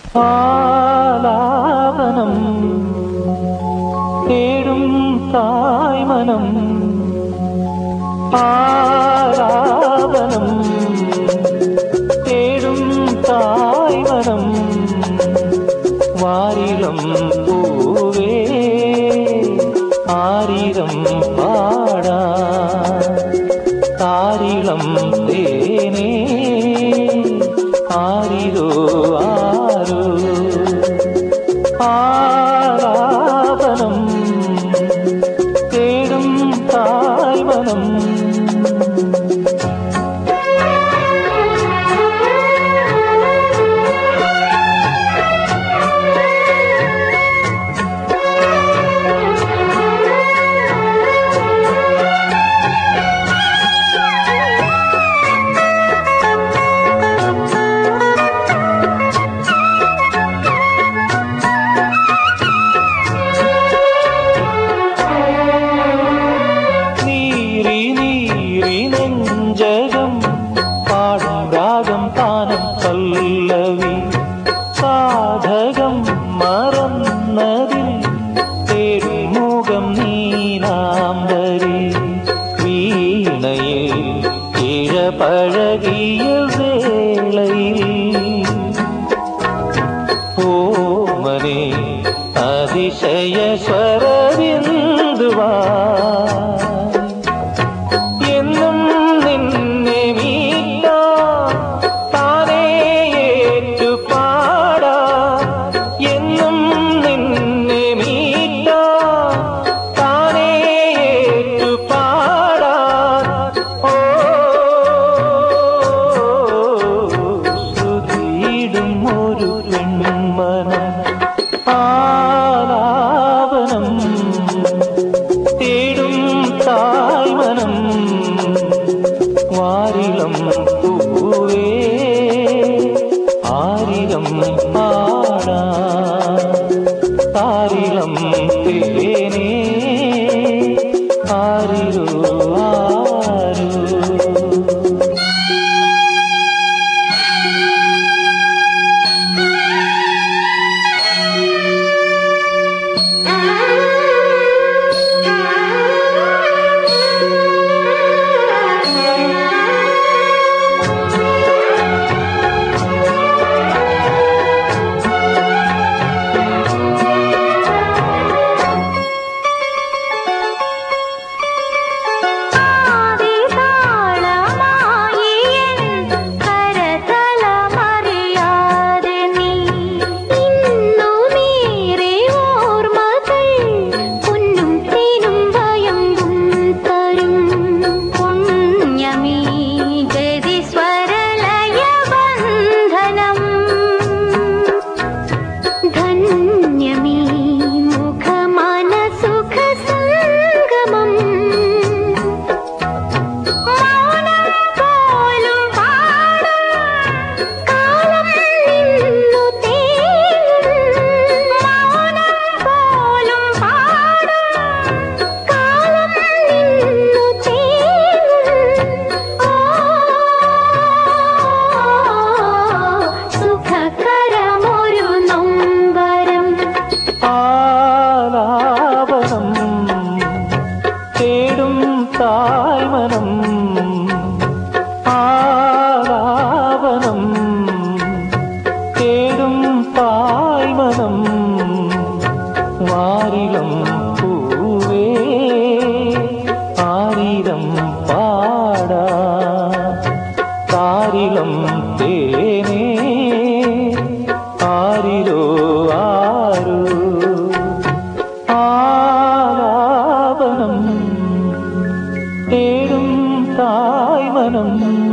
ஆலாபனம் தேடும் தாய்மனம் ஆலாபனம் தேடும் தாய்மனம் வாரிலம் பூவே ஆரிரம் பாடா தாரிலம் தேனே ஆரிரோ ஆரோ ஆராபனம் தேடும் தாய்மனம் நீரி நீரி நெஞ்சகம் பாடும் ராகம் தானம் பல்லவி சாதகம் மறந்ததில் தேடும் முகம் நீலாம்பரி வீணையில் இழ பழகிய வேளையில் ஓமனே அதிசய ஸ்வரவிந்துவா என்னும் நின்னை மீட்டா தானே ஏற்று பாடா என்னும் நின்னை மீட்டா தானே ஏற்று பாடா ஓ சுதியிடும் ஒரு பெண்மனம் ஆலாபனம் தேடும் தாய்மனம் வாரிலம் பூவே ஆரிரம் பாடா தாரிலம் தேனே ஆரிரோ ஆரோ ധന്യമീ മുഖമനസുഖ സംഗമം മൗനം പോലും പാടും കാലം നിന്നു തേടും മൗനം പോലും പാടും കാലം നിന്നു തേടും ഓ സുഖകരമൊരു നൊമ്പരം ആലാപനം തേടും തായ്മനം ആലാപനം തേടും തായ്മനം വാരിളം പൂവേ ആരിരം പാടാ താരിളം തേനേ ആരിരോ ആരോ ആലാപനം തേടും തായ്മനം